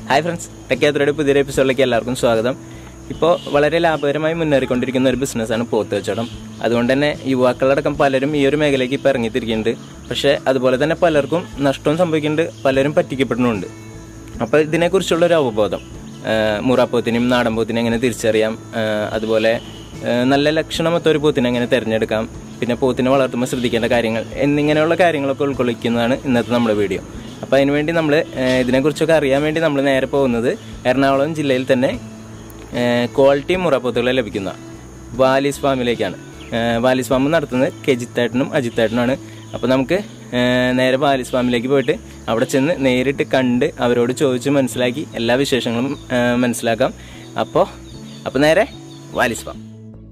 Hi friends ടെക്കാത്രയുടെ പുതിയൊരു എപ്പിസോഡിലേക്ക് എല്ലാവർക്കും സ്വാഗതം ഇപ്പോൾ വളരെ ലാഭകരമായി മുന്നേറിക്കൊണ്ടിരിക്കുന്ന ഒരു ബിസിനസ്സാണ് പോത്ത് കച്ചവടം അതുകൊണ്ട് തന്നെ യുവാക്കളടക്കം പലരും ഈ ഒരു മേഖലയ്ക്ക് ഇപ്പോൾ ഇറങ്ങിത്തിരിക്കുന്നുണ്ട് പക്ഷേ അതുപോലെ തന്നെ പലർക്കും നഷ്ടവും സംഭവിക്കുന്നുണ്ട് പലരും പറ്റിക്കപ്പെടുന്നുണ്ട് അപ്പോൾ ഇതിനെക്കുറിച്ചുള്ള ഒരു അവബോധം ആ, മുറാപ്പോത്തിനെയും നാടൻ പോത്തിനെ എങ്ങനെ തിരിച്ചറിയാം ആ, അതുപോലെ ആ, നല്ല ലക്ഷണമൊത്ത ഒരു പോത്തിനെ എങ്ങനെ തിരഞ്ഞെടുക്കാം പിന്നെ പോത്തിനെ വളർത്തുമ്പോൾ ശ്രദ്ധിക്കേണ്ട കാര്യങ്ങൾ എന്നിങ്ങനെയുള്ള കാര്യങ്ങളൊക്കെ ഉൾക്കൊള്ളിക്കുന്നതാണ് ഇന്നത്തെ നമ്മുടെ വീഡിയോ അപ്പോൾ അതിനുവേണ്ടി നമ്മൾ ഇതിനെക്കുറിച്ചൊക്കെ അറിയാൻ വേണ്ടി നമ്മൾ നേരെ പോകുന്നത് എറണാകുളം ജില്ലയിൽ തന്നെ ക്വാളിറ്റി മുറപ്പോത്തുകളെ ലഭിക്കുന്ന വാലിസ് ഫാമിലേക്കാണ് ഏഹ് വാലിസ് ഫാം നടത്തുന്നത് കെജിത്തേട്ടനും അജിത്തേട്ടനുമാണ് അപ്പോൾ നമുക്ക് ഏഹ് നേരെ വാലിസ് ഫാമിലേക്ക് പോയിട്ട് അവിടെ ചെന്ന് നേരിട്ട് കണ്ട് അവരോട് ചോദിച്ച് മനസ്സിലാക്കി എല്ലാ വിശേഷങ്ങളും ഏഹ് മനസ്സിലാക്കാം അപ്പോൾ അപ്പോൾ നേരെ വാലിസ് ഫാം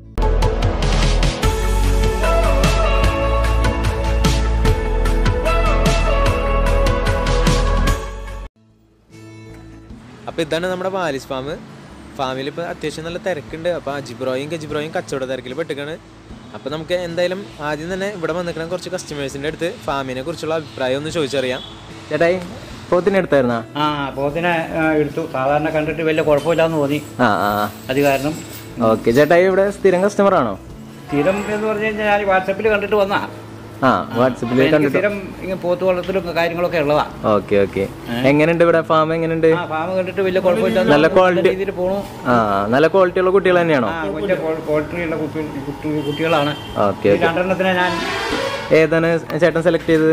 അപ്പോൾ ഇതാണ് നമ്മുടെ വാലിസ് ഫാം ഫാമിൽ ഇപ്പോൾ അത്യാവശ്യം നല്ല തിരക്കുണ്ട് അപ്പോൾ അജിബ്രോയും ഗജിബ്രോയും കച്ചവട തിരക്കിൽ പെട്ടിക്കാണ് അപ്പോൾ നമുക്ക് എന്തായാലും ആദ്യം തന്നെ ഇവിടെ വന്നിരിക്കുന്ന കുറച്ച് കസ്റ്റമേഴ്സിൻ്റെ അടുത്ത് ഫാമിനെ കുറിച്ചുള്ള അഭിപ്രായം ഒന്ന് ചോദിച്ചറിയാം ചേട്ടായി പോത്തിനെ എടുത്തായിരുന്നാ ആ പോത്തിനെ ആ, എടുത്തു സാധാരണ കണ്ടിട്ട് വലിയ കുഴപ്പമില്ലാന്ന് തോന്നി ആ ആ അത് കാരണം ഓക്കെ ചേട്ടായി ഇവിടെ സ്ഥിരം കസ്റ്റമർ ആണോ സ്ഥിരം എന്ന് പറഞ്ഞു കഴിഞ്ഞാൽ ഞാൻ വാട്സപ്പിൽ കണ്ടിട്ട് വന്നാ ആ വാട്സപ്പിൽ എനിക്ക് കണ്ടിട്ട് സ്ഥിരം ഇങ്ങനെ പോത്ത് വളർത്തലും കാര്യങ്ങളൊക്കെ ഉള്ളതാ ഓക്കെ ഓക്കെ എങ്ങനെയുണ്ട് ഇവിടെ ഫാം എങ്ങനെയുണ്ട് ആ ഫാം കണ്ടിട്ട് വലിയ കുഴപ്പമില്ല നല്ല quality- രീതിയിൽ പോണു ആ നല്ല ക്വാളിറ്റി ഉള്ള കുട്ടികൾ തന്നെയാണോ ആ വലിയ ക്വാളിറ്റി ഉള്ള കുട്ടി കുട്ടി- കുട്ടികളാണ് ഓക്കെ ഈ ഓക്കെ രണ്ടെണ്ണത്തിനെ ഞാൻ ഏതാണ് ചേട്ടൻ സെലക്ട് ചെയ്തത്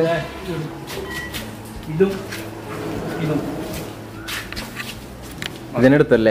ഇതും ഇതും ഇതിനെടുത്തല്ലേ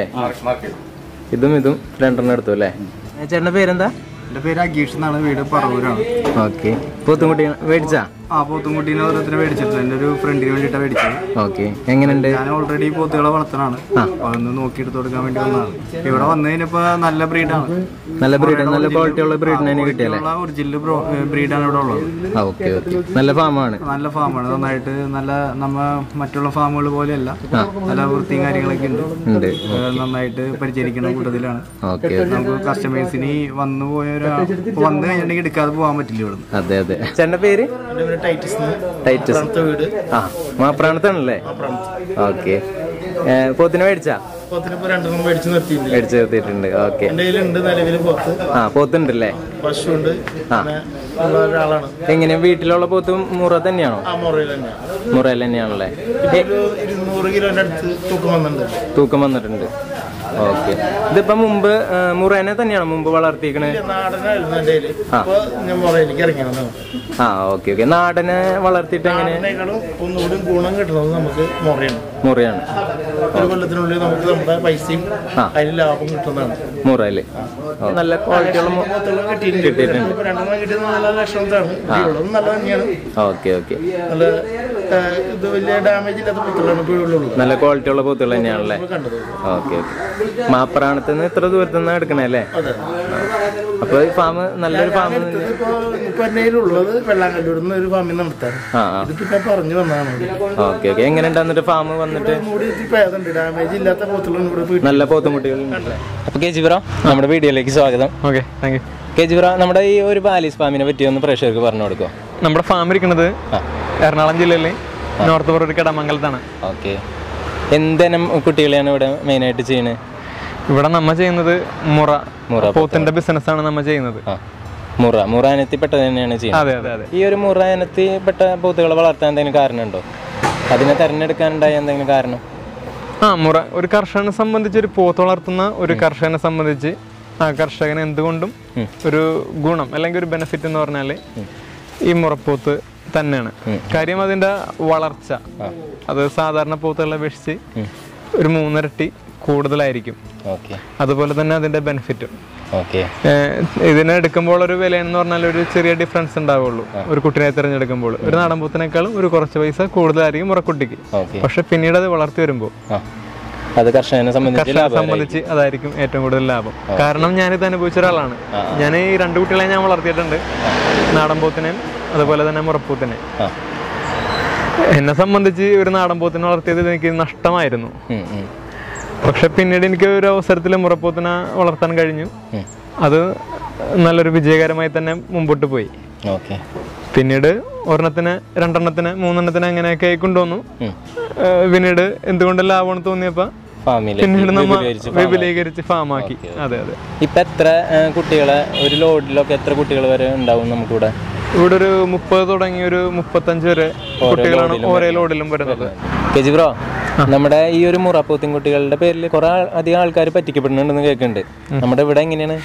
ഇതും ഇതും രണ്ടെണ്ണം എടുത്തു അല്ലേ ചേട്ടന്റെ പേരെന്താ എൻ്റെ പേര് അഗീഷ് എന്നാണ് വീട് പറവൂരാണ് ഓക്കെ പോത്തുംകുട്ടി മേടിച്ചാ ആ പോത്തുംകുട്ടീനെ ഓരോരുത്തരെ മേടിച്ചിട്ടുണ്ട് എൻ്റെ ഒരു ഫ്രണ്ടിന് വേണ്ടിയിട്ടാണ് മേടിച്ചത് ഓക്കെ എങ്ങനെയുണ്ട് ഞാൻ ഓൾറെഡി പോത്തുകളെ വളർത്തണാണ് അപ്പൊ അതൊന്ന് നോക്കിയെടുത്ത് കൊടുക്കാൻ വേണ്ടി വന്നതാണ് ഇവിടെ വന്നു കഴിഞ്ഞപ്പോ നല്ല ബ്രീഡാണ് നല്ല ബ്രീഡ് നല്ല ക്വാളിറ്റി ഉള്ള ബ്രീഡിനെ തന്നെ കിട്ടിയല്ലേ ഒറിജിനൽ ബ്രീഡാണ് ഇവിടെ ഉള്ളത് ആ ഓക്കെ ഓക്കെ നല്ല ഫാമാണ് നല്ല ഫാമാണ് നന്നായിട്ട് നല്ല നമ്മ മറ്റുള്ള ഫാമുകൾ പോലെയല്ല നല്ല വൃത്തിയും കാര്യങ്ങളൊക്കെ ഉണ്ട് ഉണ്ട് ഏഹ് നന്നായിട്ട് പരിചരിക്കുന്ന കൂട്ടത്തിലാണ് ഓക്കെ നമുക്ക് കസ്റ്റമേഴ്സിന് വന്നു പോയ ഒരു ഇപ്പൊ വന്നു കഴിഞ്ഞിട്ടുണ്ടെങ്കിൽ എടുക്കാതെ പോകാൻ പറ്റില്ല ഇവിടുന്ന് അതെ അതെ ചേട്ടന്റെ പേര് ടൈറ്റസ് ആ മാപ്രാണത്താണല്ലേ ഓക്കെ പോത്തിനെ മേടിച്ചാ പോത്തിനിപ്പോ രണ്ടെണ്ണം മേടിച്ച് നിർത്തിയിട്ടുണ്ട് മേടിച്ച് നിർത്തിയിട്ടുണ്ട് ഓക്കെ എന്റെ കയ്യിലുണ്ട് നിലവിൽ പോത്ത് ആ പോത്തുണ്ടല്ലേ പശുണ്ട് ആ. പിന്നെ ഉള്ള ഒരാളാണ് എങ്ങനെ വീട്ടിലുള്ള പോത്ത് മുറ തന്നെയാണോ ആ മുറയിൽ തന്നെയാണ് മുറയിൽ തന്നെയാണല്ലേ ഇപ്പൊ ഒരു ഇരുന്നൂറ് കിലോന്റെ അടുത്ത് തൂക്കം വന്നിട്ടുണ്ട് തൂക്കം വന്നിട്ടുണ്ട് ഓക്കെ ഇതിപ്പോ മുമ്പ് ആ, മുറേനെ തന്നെയാണോ മുമ്പ് വളർത്തിക്കണേ നാടനായിരുന്നു എന്റെ കയ്യില് ഇപ്പൊ ഞാൻ മുറയിലേക്ക് ഇറങ്ങിയാണ് ആ ഓക്കെ ഓക്കെ നാടനെ വളർത്തിയിട്ട് എങ്ങനെ നാടനേക്കാളും ഒന്നുകൂടി ഗുണം കിട്ടുന്നത് നമുക്ക് മുറയാണ് മുറയാണ് ഒരു കൊല്ലത്തിനുള്ളിൽ നമുക്ക് നമ്മുടെ പൈസയും ആ. അതിന് ലാഭം കിട്ടുന്നതാണ് മുറയില് ഓ, നല്ല ക്വാളിറ്റിയുള്ള മു- പോത്തുകൾ കിട്ടിയിട്ടുണ്ട് കിട്ടിയിട്ടുണ്ട് ഇപ്പൊ രണ്ടെണ്ണം കിട്ടിയത് നല്ല ലക്ഷണത്താണ് ഉള്ളതും നല്ല തന്നെയാണ് ഓക്കെ ഓക്കെ നല്ല ആ, ഇത് വലിയ ഡാമേജ് ഇല്ലാത്ത പോത്തുകളാണ് ഇപ്പോൾ ഉള്ളത് നല്ല ക്വാളിറ്റി ഉള്ള പോത്തുകൾ തന്നെയാണല്ലേ കണ്ടത് ഓക്കെ ഓക്കെ മാപ്പറാണത്ത് നിന്ന് ഇത്ര ദൂരത്തു നിന്ന് എടുക്കണേ അല്ലേ അതെ അപ്പൊ ഈ ഫാം നല്ലൊരു ഫാം ഇപ്പൊ ഇപ്പൊ എന്റെ കയ്യിലുള്ളത് വെള്ളാങ്കല്ലൂരിൽ നിന്ന് ഒരു ഫാമിൽ നടത്താണ് ആ ആ ഇത് പിന്നെ പറഞ്ഞു വന്നതാണ് ഓക്കെ ഓക്കെ എങ്ങനെ ഉണ്ടാന്നിട്ട് ഫാം വന്നിട്ട് ഒന്നുകൂടി ഇത് ഭേദമുണ്ട് ഡാമേജ് ഇല്ലാത്ത പോത്തുകളും ഇവിടെ പോയിട്ട് നല്ല പോത്തുമുട്ടികൾ അപ്പൊ കെ ജി ബ്രോ നമ്മുടെ വീഡിയോയിലേക്ക് സ്വാഗതം okay thank you K G bro നമ്മുടെ ഈ ഒരു ബാലിസ് ഫാമിനെ പറ്റി ഒന്ന് പ്രേക്ഷകർക്ക് പറഞ്ഞു കൊടുക്കോ നമ്മുടെ ഫാം ഇരിക്കുന്നത് ആ. എറണാകുളം ജില്ലയിലെ നോർത്ത് പറൂർ കടമംഗലത്താണ് ഓക്കെ എന്തിനം കുട്ടികളെയാണ് ഇവിടെ മെയിനായിട്ട് ചെയ്യണത് ഇവിടെ നമ്മ ചെയ്യുന്നത് മുറ മുറ പോത്തിന്റെ ബിസിനസ്സാണ് നമ്മ ചെയ്യുന്നത് ആ മുറ മുറ ഇനത്തിൽപ്പെട്ടത് തന്നെയാണ് ചെയ്യുന്നത് അതെ അതെ അതെ ഈ ഒരു മുറ ഇനത്തിൽപ്പെട്ട പോത്തുകളെ വളർത്താൻ എന്തെങ്കിലും കാരണമുണ്ടോ അതിനെ തെരഞ്ഞെടുക്കാനുണ്ടായ എന്തെങ്കിലും കാരണം ആ മുറ ഒരു കർഷകനെ സംബന്ധിച്ച് ഒരു പോത്ത് വളർത്തുന്ന ഒരു കർഷകനെ സംബന്ധിച്ച് ആ കർഷകന് എന്തുകൊണ്ടും ഒരു ഗുണം അല്ലെങ്കിൽ ഒരു ബെനിഫിറ്റ് എന്ന് പറഞ്ഞാൽ ഈ മുറപ്പോത്ത് തന്നെയാണ് കാര്യം അതിന്റെ വളർച്ച അത് സാധാരണ പോത്തുകളെ അപേക്ഷിച്ച് ഒരു മൂന്നിരട്ടി കൂടുതലായിരിക്കും ഓക്കെ അതുപോലെ തന്നെ അതിന്റെ ബെനിഫിറ്റും ഓക്കെ ഏഹ് ഇതിനെ എടുക്കുമ്പോൾ ഒരു വില എന്ന് പറഞ്ഞാൽ ഒരു ചെറിയ ഡിഫറൻസ് ഉണ്ടാവുള്ളൂ ഒരു കുട്ടിനെ തിരഞ്ഞെടുക്കുമ്പോൾ ഒരു നാടൻ പൂത്തിനേക്കാളും ഒരു കുറച്ച് പൈസ കൂടുതലായിരിക്കും മുറക്കുട്ടിക്ക് ഓക്കെ പക്ഷെ പിന്നീട് അത് വളർത്തി വരുമ്പോൾ ആ അത് കർഷകനെ സംബന്ധിച്ച് കർഷകനെ ലാഭം സംബന്ധിച്ച് അതായിരിക്കും ഏറ്റവും കൂടുതൽ ലാഭം കാരണം ഞാനിത് അനുഭവിച്ച ഒരാളാണ് ഞാൻ ഈ രണ്ട് കുട്ടികളെ ഞാൻ വളർത്തിയിട്ടുണ്ട് നാടൻ പോത്തിനെയും അതുപോലെ തന്നെ മുറപ്പൂത്തിനെ ആ എന്നെ സംബന്ധിച്ച് ഒരു നാടൻ പോത്തിനെ വളർത്തിയത് എനിക്ക് നഷ്ടമായിരുന്നു ഉം, ഉം. പക്ഷെ പിന്നീട് എനിക്ക് ഒരു അവസരത്തിൽ മുറപ്പൂത്തിനെ വളർത്താൻ കഴിഞ്ഞു ഉം. അത് നല്ലൊരു വിജയകരമായി തന്നെ മുമ്പോട്ട് പോയി ഓക്കെ പിന്നീട് ഒരെണ്ണത്തിന് രണ്ടെണ്ണത്തിന് മൂന്നെണ്ണത്തിന് അങ്ങനെയൊക്കെ ആയി കൊണ്ടുവന്നു ഉം. ഏഹ് പിന്നീട് എന്തുകൊണ്ട് ലാഭമാണ് തോന്നിയപ്പോ ഫാമിലി പിന്നീട് നമ്മ വിപുലീകരിച്ച് വിപുലീകരിച്ച് ഫാമാക്കി അതെ അതെ ഇപ്പൊ എത്ര ആ, കുട്ടികളെ ഒരു ലോഡിലൊക്കെ എത്ര കുട്ടികൾ വരെ ഉണ്ടാവും നമുക്കിവിടെ ഇവിടെ ഒരു മുപ്പത് തുടങ്ങി ഒരു മുപ്പത്തഞ്ച് വരെ കുട്ടികളാണ് ഓരോ ലോഡിലും വരുന്നത് കെജി ബ്രോ നമ്മുടെ ഈ ഒരു മുറപ്പോത്തിൻ കുട്ടികളുടെ പേരിൽ കുറെ ആൾ- അധികം ആൾക്കാർ പറ്റിക്കപ്പെടുന്നുണ്ടെന്ന് കേൾക്കുന്നുണ്ട് നമ്മുടെ ഇവിടെ എങ്ങനെയാണ്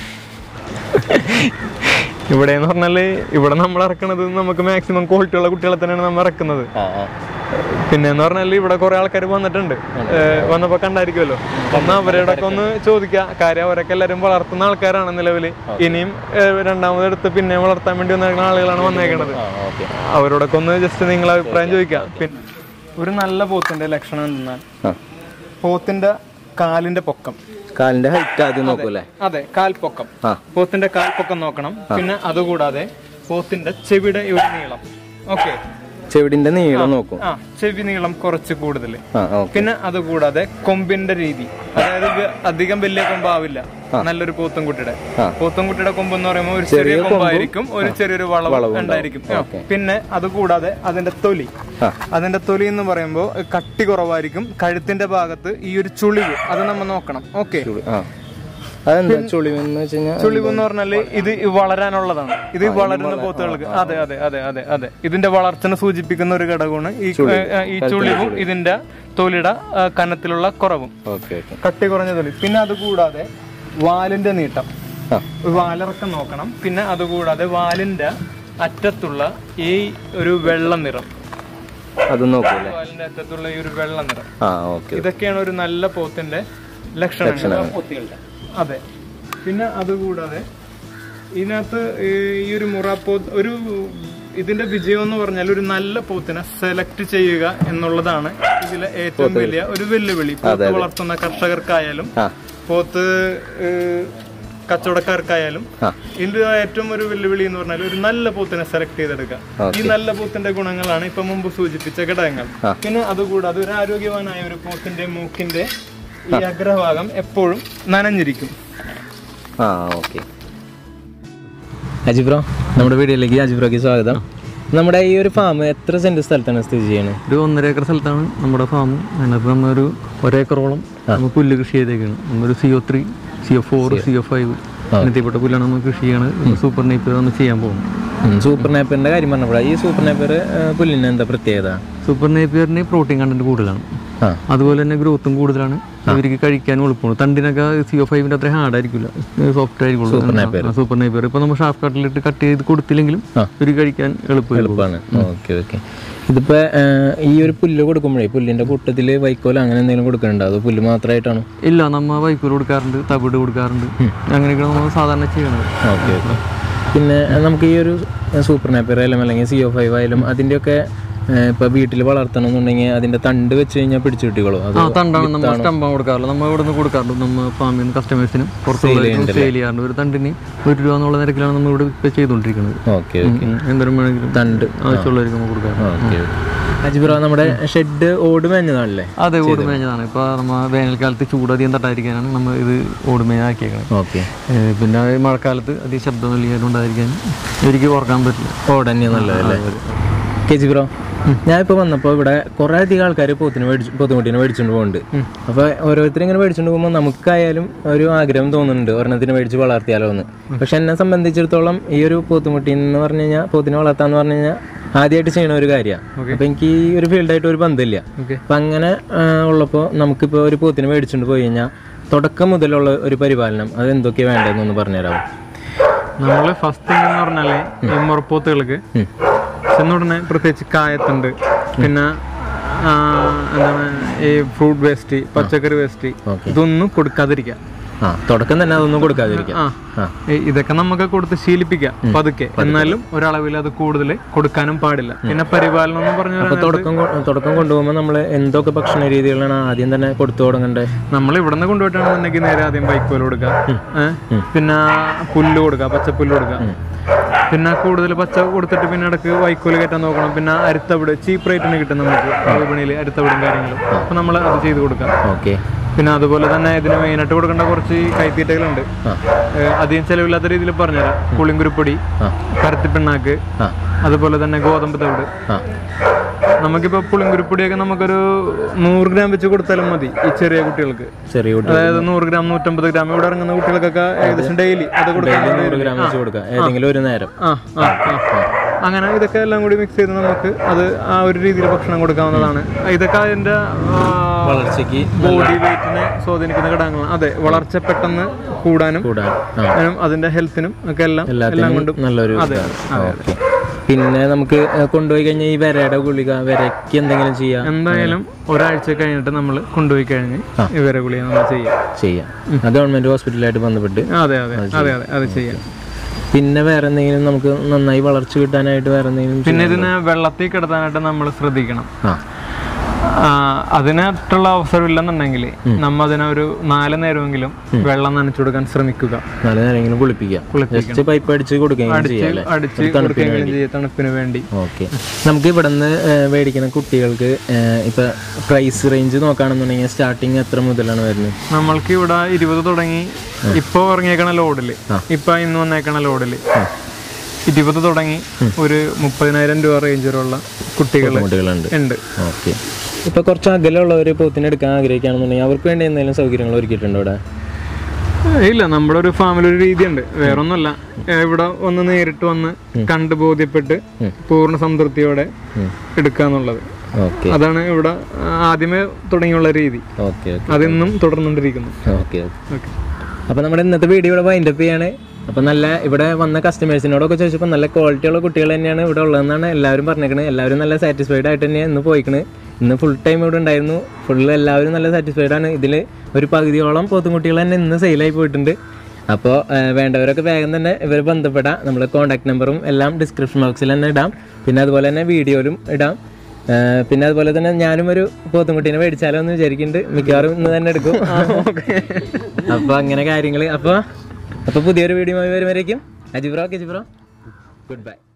ഇവിടെ എന്ന് പറഞ്ഞാല് ഇവിടെ നമ്മൾ ഇറക്കണത് നമുക്ക് മാക്സിമം ക്വാളിറ്റി ഉള്ള കുട്ടികളെ തന്നെയാണ് നമ്മൾ ഇറക്കുന്നത് ആ ആ പിന്നെ എന്ന് പറഞ്ഞാൽ ഇവിടെ കുറെ ആൾക്കാർ വന്നിട്ടുണ്ട് ഏഹ് വന്നപ്പോ കണ്ടായിരിക്കുമല്ലോ ഒന്ന് അവരോടൊക്കെ ഒന്ന് ചോദിക്കാം കാര്യം അവരൊക്കെ എല്ലാവരും വളർത്തുന്ന ആൾക്കാരാണ് നിലവിൽ ഇനിയും ഏഹ് രണ്ടാമതെടുത്ത് പിന്നെ വളർത്താൻ വേണ്ടി വന്നേക്കുന്ന ആളുകളാണ് വന്നേക്കണത് ആ ഓക്കെ അവരോടൊക്കെ ഒന്ന് ജസ്റ്റ് നിങ്ങൾ അഭിപ്രായം ചോദിക്കാം പിന്നെ ഒരു നല്ല പോത്തിന്റെ ലക്ഷണം എന്തെന്നാൽ ആ പോത്തിന്റെ കാലിന്റെ പൊക്കം കാലിന്റെ ഹൈറ്റ് ആദ്യം നോക്കൂല്ലേ അതെ കാൽപ്പൊക്കം ആ. പോത്തിന്റെ കാൽപ്പൊക്കം നോക്കണം പിന്നെ അതുകൂടാതെ പോത്തിന്റെ ചെവിയുടെ ഒരു നീളം ഓക്കെ ചെവിടിന്റെ നീളം നോക്കും ആ ചെവി നീളം കുറച്ച് കൂടുതൽ ആ ഓക്കെ പിന്നെ അതുകൂടാതെ കൊമ്പിന്റെ രീതി അതായത് ഇത് അധികം വലിയ കൊമ്പാവില്ല നല്ലൊരു പോത്തുംകുട്ടിയുടെ ആ. പോത്തുംകുട്ടിയുടെ കൊമ്പ് എന്ന് പറയുമ്പോൾ ഒരു ചെറിയ കൊമ്പായിരിക്കും ഒരു ചെറിയൊരു വളവ് ഉണ്ടായിരിക്കും ആ. പിന്നെ അതുകൂടാതെ അതിന്റെ തൊലി ആ. അതിന്റെ തൊലി എന്ന് പറയുമ്പോൾ കട്ടി കുറവായിരിക്കും കഴുത്തിന്റെ ഭാഗത്ത് ഈ ഒരു ചുളിവ് അത് നമ്മൾ നോക്കണം ഓക്കെ ആ അതെന്താ ചുളിവെന്ന് വെച്ച് കഴിഞ്ഞാൽ ചുളിവ് എന്ന് പറഞ്ഞാല് ഇത് വളരാനുള്ളതാണ് ഇത് വളരുന്ന പോത്തുകൾക്ക് അതെ അതെ അതെ അതെ അതെ ഇതിന്റെ വളർച്ചനെ സൂചിപ്പിക്കുന്ന ഒരു ഘടകമാണ് ഈ ഏ, ഈ ചുളിവും ഇതിന്റെ തൊലിയുടെ ആ, കനത്തിലുള്ള കുറവും ഓക്കെ ഓക്കെ കട്ടി കുറഞ്ഞ തൊലി പിന്നെ അതുകൂടാതെ വാലിന്റെ നീട്ടം ആ. വാലിറക്കം നോക്കണം പിന്നെ അതുകൂടാതെ വാലിന്റെ അറ്റത്തുള്ള ഈ ഒരു വെള്ള നിറം അത് നോക്കൂല്ലേ വാലിന്റെ അറ്റത്തുള്ള ഈ ഒരു വെള്ള നിറം ആ ഓക്കെ ഇതൊക്കെയാണ് ഒരു നല്ല പോത്തിന്റെ ലക്ഷണങ്ങൾ അതെ പിന്നെ അതുകൂടാതെ ഇതിനകത്ത് ഈ ഒരു മുറാപ്പോ ഒരു ഇതിന്റെ വിജയം എന്ന് പറഞ്ഞാൽ ഒരു നല്ല പോത്തിനെ സെലക്ട് ചെയ്യുക എന്നുള്ളതാണ് ഇതിലെ ഏറ്റവും വലിയ ഒരു വെല്ലുവിളി പോത്ത് വളർത്തുന്ന കർഷകർക്കായാലും ആ പോത്ത് ഏഹ്, കച്ചവടക്കാർക്കായാലും ആ. ഇതിന്റെ ഏറ്റവും ഒരു വെല്ലുവിളി എന്ന് പറഞ്ഞാൽ ഒരു നല്ല പോത്തിനെ സെലക്ട് ചെയ്തെടുക്കുക ഈ നല്ല പോത്തിന്റെ ഗുണങ്ങളാണ് ഇപ്പൊ മുമ്പ് സൂചിപ്പിച്ച ഘടകങ്ങൾ പിന്നെ അതുകൂടാതെ ഒരു ആരോഗ്യവാനായ ഒരു പോത്തിന്റെ മൂക്കിന്റെ ഈ അഗ്രഭാഗം എപ്പോഴും നനഞ്ഞിരിക്കും ആ ഓക്കെ അജിബ്രോ നമ്മുടെ വീഡിയോയിലേക്ക് അജിബ്രോക്ക് സ്വാഗതം നമ്മുടെ ഈ ഒരു ഫാം എത്ര സെന്റ് സ്ഥലത്താണ് സ്ഥിതി ചെയ്യുന്നത് ഒരു ഒന്നര ഏക്കർ സ്ഥലത്താണ് നമ്മുടെ ഫാം അതിനകത്ത് നമ്മളൊരു ഒരേക്കറോളം നമ്മൾ പുല്ല് കൃഷി ചെയ്തേക്കാണ് നമ്മളൊരു C O three C O four C O five അങ്ങനത്തെപ്പെട്ട പുല്ലാണ് നമ്മൾ കൃഷി ചെയ്യണത് സൂപ്പർ നെയ്പ്പ് നമ്മൾ ചെയ്യാൻ പോകുന്നത് സൂപ്പർ നേപ്പറിന്റെ കാര്യം പറഞ്ഞപ്പോഴാണ് ഈ സൂപ്പർ നേപ്പർ പുല്ലിന് എന്താ പ്രത്യേകത സൂപ്പർ നെയ്പ്പിയറിന് പ്രോട്ടീൻ കണ്ടന്റ് കൂടുതലാണ് ആ. അതുപോലെ തന്നെ ഗ്രോത്തും കൂടുതലാണ് ഇവർക്ക് കഴിക്കാനും എളുപ്പമാണ് തണ്ടിനൊക്കെ സി ഒ ഫൈവിന്റെ അത്ര ഹാർഡ് ആയിരിക്കില്ല സോഫ്റ്റ് ആയിരിക്കുള്ളൂ സൂപ്പർ നെയ്പ്പിയർ ഇപ്പൊ നമ്മൾ ഷാഫ് കട്ടിലിട്ട് കട്ട് ചെയ്ത് കൊടുത്തില്ലെങ്കിലും ഇവർക്ക് കഴിക്കാൻ എളുപ്പമായിരിക്കും എളുപ്പമാണ് ഓക്കെ ഓക്കെ ഇതിപ്പോ ആ, ഈ ഒരു പുല്ല് കൊടുക്കുമ്പോഴേ പുല്ലിന്റെ കൂട്ടത്തില് വൈക്കോല അങ്ങനെ എന്തെങ്കിലും കൊടുക്കണുണ്ടോ അതോ പുല്ല് മാത്രമായിട്ടാണോ ഇല്ല നമ്മ വൈക്കോൽ കൊടുക്കാറുണ്ട് തവിട് കൊടുക്കാറുണ്ട് അങ്ങനെയൊക്കെയാണ് നമ്മൾ സാധാരണ ചെയ്യണത് ഓക്കെ ഓക്കെ പിന്നെ നമുക്ക് ഈ ഒരു സൂപ്പർ നാപ്പർ ആയാലും അല്ലെങ്കിൽ സി ഒ ഫൈവ് ആയാലും അതിൻ്റെയൊക്കെ ഇപ്പൊ വീട്ടിൽ വളർത്തണമെന്നുണ്ടെങ്കിൽ അതിന്റെ തണ്ട് വെച്ച് കഴിഞ്ഞാൽ പിടിച്ചു കിട്ടിക്കോളൂ അത് ആ തണ്ടാണ് നമ്മൾ സ്റ്റമ്പാണ് കൊടുക്കാറുള്ളത് നമ്മൾ ഇവിടെ നിന്ന് കൊടുക്കാറുണ്ട് നമ്മൾ ഫാമിൽ നിന്ന് കസ്റ്റമേഴ്സിനും പുറത്തുള്ള സെയിൽ ചെയ്യാറുണ്ട് ഒരു തണ്ടിന് ഒരു രൂപ എന്നുള്ള നിരക്കിലാണ് നമ്മൾ ഇവിടെ ഇപ്പൊ ചെയ്തുകൊണ്ടിരിക്കുന്നത് ഓക്കെ ഉം, ഉം. എന്തോരം വേണമെങ്കിലും തണ്ട് ആവശ്യമുള്ളവർക്ക് നമ്മൾ കൊടുക്കാറുണ്ട് ഓക്കെ അജിബ്രോ നമ്മുടെ ഷെഡ് ഓട് മേഞ്ഞതാണല്ലേ അതെ ഓട് മേഞ്ഞതാണ് ഇപ്പൊ നമ്മ വേനൽക്കാലത്ത് ചൂട് അധികം തട്ടാതിരിക്കാനാണ് നമ്മൾ ഇത് ഓട് മേഞ്ഞാക്കിയേക്കുന്നത് ഓക്കെ പിന്നെ ഈ മഴക്കാലത്ത് അധികം ശബ്ദം ഉണ്ടായിരിക്കാൻ എനിക്ക് ഓർക്കാൻ പറ്റില്ല ഓട് തന്നെയാണ് നല്ലതല്ലേ കെ ജി ബ്രോ ഞാനിപ്പോൾ വന്നപ്പോൾ ഇവിടെ കുറേ അധികം ആൾക്കാർ പോത്തിന് മേടിച്ചു പോത്തുകുട്ടീനെ മേടിച്ചുകൊണ്ട് പോകുന്നുണ്ട് അപ്പോൾ ഓരോരുത്തരും ഇങ്ങനെ മേടിച്ചുകൊണ്ട് പോകുമ്പോൾ നമുക്കായാലും ഒരു ആഗ്രഹം തോന്നുന്നുണ്ട് ഒരെണ്ണത്തിന് മേടിച്ച് വളർത്തിയാലോ എന്ന് പക്ഷെ എന്നെ സംബന്ധിച്ചിടത്തോളം ഈ ഒരു പോത്തുമുട്ടി എന്ന് പറഞ്ഞു കഴിഞ്ഞാൽ പോത്തിനെ വളർത്താന്ന് പറഞ്ഞു കഴിഞ്ഞാൽ ആദ്യമായിട്ട് ചെയ്യണ ഒരു കാര്യമാണ് അപ്പോൾ എനിക്ക് ഈ ഒരു ഫീൽഡായിട്ട് ഒരു ബന്ധമില്ല അപ്പം അങ്ങനെ ആ, ഉള്ളപ്പോൾ നമുക്കിപ്പോൾ ഒരു പോത്തിനെ മേടിച്ചുകൊണ്ട് പോയി കഴിഞ്ഞാൽ തുടക്കം മുതലുള്ള ഒരു പരിപാലനം അത് എന്തൊക്കെയാണ് വേണ്ടതെന്നൊന്ന് പറഞ്ഞുതരാമോ നമ്മള് ഫസ്റ്റ് തിങ് എന്ന് പറഞ്ഞാല് ഈ മുറപ്പോത്തുകൾക്ക് ചെന്നുടനെ പ്രത്യേകിച്ച് കായത്തുണ്ട് പിന്നെ ആ, എന്താണ് ഈ ഫ്രൂട്ട് വേസ്റ്റ് പച്ചക്കറി വേസ്റ്റ് ഇതൊന്നും കൊടുക്കാതിരിക്കുക ആ തുടക്കം തന്നെ അതൊന്നും കൊടുക്കാതിരിക്കാം ആ ആ ഈ ഇതൊക്കെ നമുക്ക് കൊടുത്ത് ശീലിപ്പിക്കാം പതുക്കെ എന്നാലും ഒരളവിൽ അത് കൂടുതൽ കൊടുക്കാനും പാടില്ല പിന്നെ പരിപാലനം എന്ന് അപ്പൊ പറഞ്ഞാൽ തുടക്കം കൊ- തുടക്കം കൊണ്ടുപോകുമ്പോൾ നമ്മൾ എന്തൊക്കെ ഭക്ഷണ രീതികളാണ് ആദ്യം തന്നെ കൊടുത്തു തുടങ്ങേണ്ടത് നമ്മൾ ഇവിടെ നിന്ന് കൊണ്ടുപോയിട്ടാണെന്നുണ്ടെങ്കിൽ നേരെ ആദ്യം വൈക്കോൽ കൊടുക്കുക ഏ? പിന്നെ പുല്ല് കൊടുക്കുക പച്ചപ്പുല്ല് കൊടുക്കുക പിന്നെ കൂടുതൽ പച്ച കൊടുത്തിട്ട് പിന്നെ ഇടക്ക് വൈക്കോല് കയറ്റാൻ നോക്കണം പിന്നെ അരിത്തവിട് ചീപ്പ് റേറ്റിന് കിട്ടും നമുക്ക് വിപണിയിൽ അരിത്തവിടും കാര്യങ്ങളും അപ്പൊ നമ്മൾ അത് ചെയ്ത് കൊടുക്കാം ഓക്കെ പിന്നെ അതുപോലെ തന്നെ ഇതിന് മെയിനായിട്ട് കൊടുക്കേണ്ട കുറച്ച് കൈത്തീറ്റകളുണ്ട് ഏഹ് അധികം ചെലവില്ലാത്ത രീതിയിൽ പറഞ്ഞുതരാം പുളിങ്കുരുപ്പൊടി പരത്തിപ്പിണ്ണാക്ക് അതുപോലെ തന്നെ ഗോതമ്പ് തവിട് നമുക്കിപ്പോ പുളിങ്കുരുപ്പൊടിയൊക്കെ നമുക്കൊരു നൂറ് ഗ്രാം വെച്ച് കൊടുത്താലും മതി ഈ ചെറിയ കുട്ടികൾക്ക് ചെറിയ കുട്ടി അതായത് നൂറ് ഗ്രാം നൂറ്റമ്പത് ഗ്രാം ഇവിടെ ഇറങ്ങുന്ന കുട്ടികൾക്കൊക്കെ ഏകദേശം ഡെയിലി അത് കൊടുക്കാൻ നൂറ് ഗ്രാം വെച്ച് കൊടുക്കാം ഏതെങ്കിലും ഒരു നേരം ആ ആ ആ അങ്ങനെ ഇതൊക്കെ എല്ലാം കൂടി മിക്സ് ചെയ്ത് നമുക്ക് അത് ആ ഒരു രീതിയിൽ ഭക്ഷണം കൊടുക്കാവുന്നതാണ് ഇതൊക്കെ അതിന്റെ വളർച്ചയ്ക്ക് ബോഡി വെയിറ്റിനെ സ്വാധീനിക്കുന്ന ഘടകങ്ങളാണ് അതെ വളർച്ച പെട്ടെന്ന് കൂടാനും കൂടാൻ ആ അതിനും അതിന്റെ ഹെൽത്തിനും ഒക്കെ എല്ലാം എല്ലാം എല്ലാത്തിനും കൊണ്ടും നല്ലൊരു അതെ ഇതാണ്. ഓക്കേ. പിന്നെ നമുക്ക് ഏഹ്, കൊണ്ടുപോയി കഴിഞ്ഞാൽ ഈ വിരയുടെ ഗുളിക വിരയ്ക്ക് എന്തെങ്കിലും ചെയ്യാം എന്തായാലും ഒരാഴ്ച കഴിഞ്ഞിട്ട് നമ്മൾ കൊണ്ടുപോയി കഴിഞ്ഞ് ഇവരെ ഗുളിക നമ്മൾ ചെയ്യാം ചെയ്യാം ആ ഗവൺമെന്റ് ഹോസ്പിറ്റലായിട്ട് ബന്ധപ്പെട്ട് അതെ അതെ അതെ അതെ അത് ചെയ്യാം പിന്നെ വേറെ എന്തെങ്കിലും നമുക്ക് നന്നായി വളർച്ച കിട്ടാനായിട്ട് വേറെ എന്തെങ്കിലും പിന്നെ ഇതിനെ വെള്ളത്തിൽ കിടത്താനായിട്ട് നമ്മൾ ശ്രദ്ധിക്കണം ആ ആ, അതിനായിട്ടുള്ള അവസരം ഇല്ലെന്നുണ്ടെങ്കിൽ നമ്മ അതിനെ ഒരു നാല് നേരമെങ്കിലും വെള്ളം നനച്ചു കൊടുക്കാൻ ശ്രമിക്കുക നല്ല നേരെങ്കിലും കുളിപ്പിക്കാം ജസ്റ്റ് പൈപ്പ് അടിച്ച് കൊടുക്കുകയും ചെയ്യാം അല്ലേ അടിച്ച് കൊടുക്കുകയും ചെയ്യുക തണുപ്പിന് വേണ്ടി ഓക്കെ നമുക്ക് ഇവിടെ നിന്ന് മേടിക്കുന്ന കുട്ടികൾക്ക് ഏഹ്, ഇപ്പൊ പ്രൈസ് റേഞ്ച് നോക്കുകയാണെന്നുണ്ടെങ്കിൽ സ്റ്റാർട്ടിങ് എത്ര മുതലാണ് വരുന്നത് നമ്മൾക്ക് ഇവിടെ ഇരുപത് തുടങ്ങി ഇപ്പൊ ഇറങ്ങിയേക്കണ ലോഡില് ഇപ്പൊ ഇന്ന് വന്നേക്കണ ലോഡില് ഇരുപത് തുടങ്ങി ഒരു മുപ്പതിനായിരം രൂപ റേഞ്ച് വരെയുള്ള കുട്ടികൾ കുട്ടികളുണ്ട് ഉണ്ട് ഓക്കെ ഇപ്പൊ കുറച്ച് അകലമുള്ളവർ പോത്തിനെ എടുക്കാൻ ആഗ്രഹിക്കുകയാണെന്നുണ്ടെങ്കിൽ അവർക്ക് വേണ്ടി എന്തെങ്കിലും സൗകര്യങ്ങൾ ഒരുക്കിയിട്ടുണ്ടോ ഇവിടെ ഏ, ഇല്ല നമ്മുടെ ഒരു ഫാമിലി ഒരു രീതിയുണ്ട് വേറൊന്നുമല്ല ഏ, ഇവിടെ വന്ന് നേരിട്ട് വന്ന് കണ്ട് ബോധ്യപ്പെട്ട് പൂർണ്ണ സംതൃപ്തിയോടെ എടുക്കുക എന്നുള്ളത് ഓക്കെ അതാണ് ഇവിടെ ആ, ആദ്യമേ തുടങ്ങിയുള്ള രീതി ഓക്കെ അതിന്നും തുടർന്നുകൊണ്ടിരിക്കുന്നു ഓക്കെ ഓക്കെ അപ്പോൾ നമ്മുടെ ഇന്നത്തെ വീഡിയോ ഇവിടെ വൈൻഡപ്പ് ചെയ്യാണ് അപ്പോൾ നല്ല ഇവിടെ വന്ന കസ്റ്റമേഴ്സിനോടൊക്കെ ചോദിച്ചപ്പോൾ നല്ല ക്വാളിറ്റിയുള്ള കുട്ടികൾ തന്നെയാണ് ഇവിടെ ഉള്ളതെന്നാണ് എല്ലാവരും പറഞ്ഞേക്കണത് എല്ലാവരും നല്ല സാറ്റിസ്ഫൈഡ് ആയിട്ട് തന്നെയാണ് ഇന്ന് പോയിക്കണ് ഇന്ന് ഫുൾ ടൈം ഇവിടെ ഉണ്ടായിരുന്നു ഫുള്ള് എല്ലാവരും നല്ല സാറ്റിസ്ഫൈഡ് ആണ് ഇതിൽ ഒരു പകുതിയോളം പോത്തുംകുട്ടികൾ തന്നെ ഇന്ന് സെയിലായി പോയിട്ടുണ്ട് അപ്പോൾ വേണ്ടവരൊക്കെ വേഗം തന്നെ ഇവരെ ബന്ധപ്പെടാം നമ്മൾ കോൺടാക്ട് നമ്പറും എല്ലാം ഡിസ്ക്രിപ്ഷൻ ബോക്സിൽ തന്നെ ഇടാം പിന്നെ അതുപോലെ തന്നെ വീഡിയോയിലും ഇടാം ആ, പിന്നെ അതുപോലെ തന്നെ ഞാനും ഒരു പോത്തുംകുട്ടീനെ മേടിച്ചാലോ എന്ന് വിചാരിക്കുന്നുണ്ട് മിക്കവാറും ഇന്ന് തന്നെ എടുക്കും അപ്പൊ അങ്ങനെ കാര്യങ്ങൾ അപ്പൊ അപ്പൊ പുതിയൊരു വീഡിയോ വരുമ്പോഴേക്കും അജിബ്രോ കെജിബ്രോ ഗുഡ് ബൈ